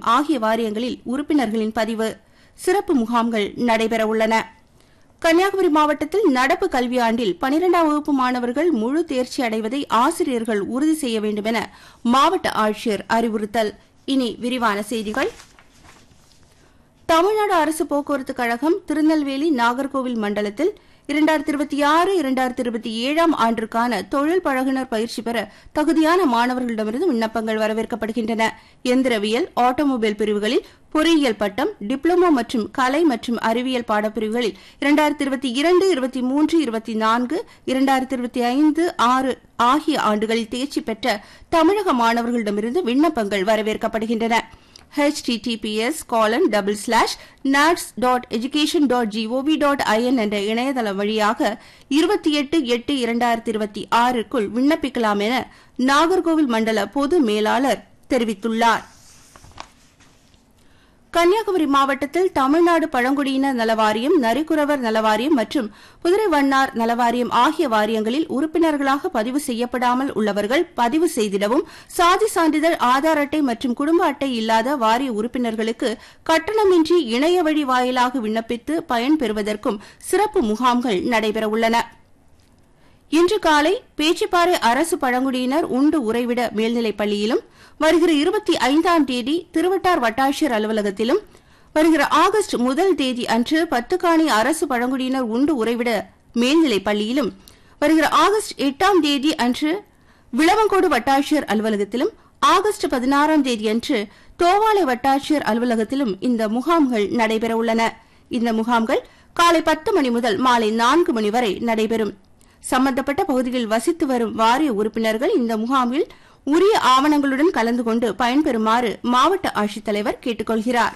ஆகிய வாரியங்களில் உறுப்பினர்களின் பதிவு சிறப்பு முகாம்கள் நடைபெறவுள்ளன கன்னியாகுமரி மாவட்டத்தில் நடப்பு கல்வியாண்டில் பனிரெண்டாம் வகுப்பு மாணவர்கள் முழு தேர்ச்சி அடைவதை ஆசிரியர்கள் உறுதி செய்ய வேண்டும் என மாவட்ட ஆட்சியர் அறிவுறுத்தல் இனி விரிவான செய்திகள் தமிழ்நாடு அரசு போக்குவரத்து கழகம் திருநெல்வேலி நாகர்கோவில் மண்டலத்தில் இரண்டாயிரத்தி இருபத்தி ஆறு இரண்டாயிரத்தி இருபத்தி ஏழாம் ஆண்டிற்கான தொழில் பழகுனர் பயிற்சி பெற தகுதியான மாணவர்களிடமிருந்து விண்ணப்பங்கள் வரவேற்கப்படுகின்றன எந்திரவியல் ஆட்டோமொபைல் பிரிவுகளில் பொறியியல் பட்டம் டிப்ளமோ மற்றும் கலை மற்றும் அறிவியல் பாடப்பிரிவுகளில் இரண்டாயிரத்தி இருபத்தி இரண்டு இருபத்தி மூன்று இருபத்தி நான்கு இரண்டாயிரத்தி இருபத்தி ஐந்து ஆறு ஆகிய ஆண்டுகளில் தேர்ச்சி பெற்ற தமிழக மாணவர்களிடமிருந்து விண்ணப்பங்கள் வரவேற்கப்படுகின்றன https colon double slash NATS dot education dot G O V dot I N என்ற இணையதளம் வழியாக இருபத்தி எட்டு எட்டு இரண்டாயிரத்தி இருபத்தி ஆறுக்குள் விண்ணப்பிக்கலாம் என நாகர்கோவில் மண்டல பொது மேலாளர் தெரிவித்துள்ளார் கன்னியாகுமரி மாவட்டத்தில் தமிழ்நாடு பழங்குடியினர் நலவாரியம் நரிக்குறவர் நலவாரியம் மற்றும் குதிரை வண்ணார் நலவாரியம் ஆகிய வாரியங்களில் உறுப்பினர்களாக பதிவு செய்யப்படாமல் உள்ளவர்கள் பதிவு செய்திடவும் சாதி சான்றிதழ் ஆதார் அட்டை மற்றும் குடும்ப அட்டை இல்லாத வாரிய உறுப்பினர்களுக்கு கட்டணமின்றி இணைய வழி வாயிலாக விண்ணப்பித்து பயன்பெறுவதற்கும் சிறப்பு முகாம்கள் நடைபெறவுள்ளன இன்று காலை பேச்சிப்பாறை அரசு பழங்குடியினர் உண்டு உறைவிட மேல்நிலைப் பள்ளியிலும் வருகிற இருபத்தி ஐந்தாம் தேதி திருவட்டார் வட்டாட்சியர் அலுவலகத்திலும் வருகிற ஆகஸ்ட் முதல் தேதி அன்று பத்துக்காணி அரசு பழங்குடியினர் உண்டு உறைவிட மேல்நிலைப் பள்ளியிலும் வருகிற ஆகஸ்ட் எட்டாம் தேதி அன்று விளவங்கோடு வட்டாட்சியர் அலுவலகத்திலும் ஆகஸ்ட் பதினாறாம் தேதியன்று தோவாளை வட்டாட்சியர் அலுவலகத்திலும் இந்த முகாம்கள் நடைபெறவுள்ளன இந்த முகாம்கள் காலை பத்து மணி முதல் மாலை நான்கு மணி வரை நடைபெறும் சம்பந்தப்பட்ட பகுதியில் வசித்து வரும் வாரிய உறுப்பினர்கள் இந்த முகாமில் உரிய ஆவணங்களுடன் கலந்து கொண்டு பயன்பெறுமாறு மாவட்ட ஆட்சித்தலைவர் கேட்டுக் கொள்கிறார்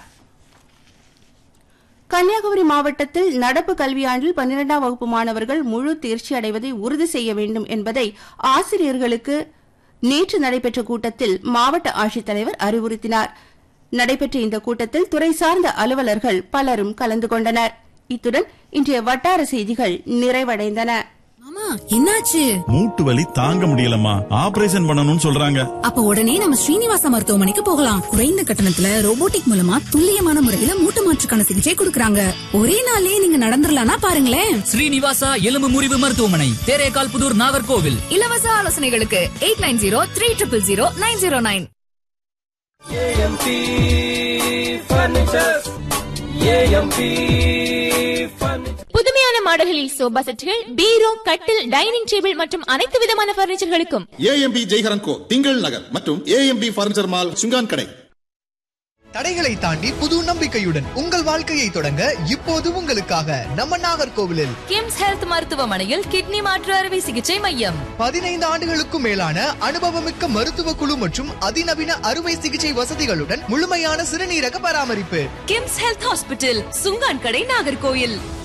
கன்னியாகுமரி மாவட்டத்தில் நடப்பு கல்வியாண்டில் பன்னிரெண்டாம் வகுப்பு மாணவர்கள் முழு தேர்ச்சி அடைவதை உறுதி செய்ய வேண்டும் என்பதை ஆசிரியர்களுக்கு நேற்று நடைபெற்ற கூட்டத்தில் மாவட்ட ஆட்சித்தலைவர் அறிவுறுத்தினார் நடைபெற்ற இந்த கூட்டத்தில் துறை சார்ந்த அலுவலர்கள் பலரும் கலந்து கொண்டனர் இத்துடன் இன்றைய வட்டார செய்திகள் நிறைவடைந்தன மாமா என்னாச்சு மூட்டு வலி தாங்க முடியலம்மா ஆபரேஷன் பண்ணணும்னு சொல்றாங்க அப்ப உடனே நம்ம ஸ்ரீனிவாச மருத்துவமனைக்கு போகலாம் குறைந்த கட்டணத்துல ரோபோட்டிக் மூலமா துல்லியமான முறையில மூட்டு மாற்றுக்கான சிகிச்சை கொடுக்கறாங்க ஒரே நாள்லயே நீங்க நடந்துடலாம்னா பாருங்களேன் ஸ்ரீனிவாசா எலும்பு முறிவு மருத்துவமனை தேரேகால் புதூர் நாகர்கோவில் இலவச ஆலோசனைகளுக்கு eight nine zero three triple zero nine zero nine A M P furnitures A M P furniture புதுமையான மாடல்களில் சோபா செட்டுகள் பீரோ கட்டில் டைனிங் டேபிள் மற்றும் அனைத்து விதமான பர்னிச்சர்களுக்கும் ஏஎம்பி ஜெய்ஹரன் கோ திங்கள் நகர் மற்றும் ஏஎம்பி பர்னிச்சர் மால் சுங்கான் கடை தடைகளை தாண்டி புது நம்பிக்கையுடன் உங்கள் வாழ்க்கையை தொடங்க இப்போது உங்களுக்காக நம்ம நாகர்கோவிலில் கிம்ஸ் ஹெல்த் மருத்துவமனையில் கிட்னி மாற்று அறுவை சிகிச்சை மையம் பதினைந்து ஆண்டுகளுக்கும் மேலான அனுபவமிக்க மருத்துவ குழு மற்றும் அதிநவீன அறுவை சிகிச்சை வசதிகளுடன் முழுமையான சிறுநீரக பராமரிப்பு கிம்ஸ் ஹெல்த் ஹாஸ்பிட்டல் சுங்கான் கடை நாகர்கோயில்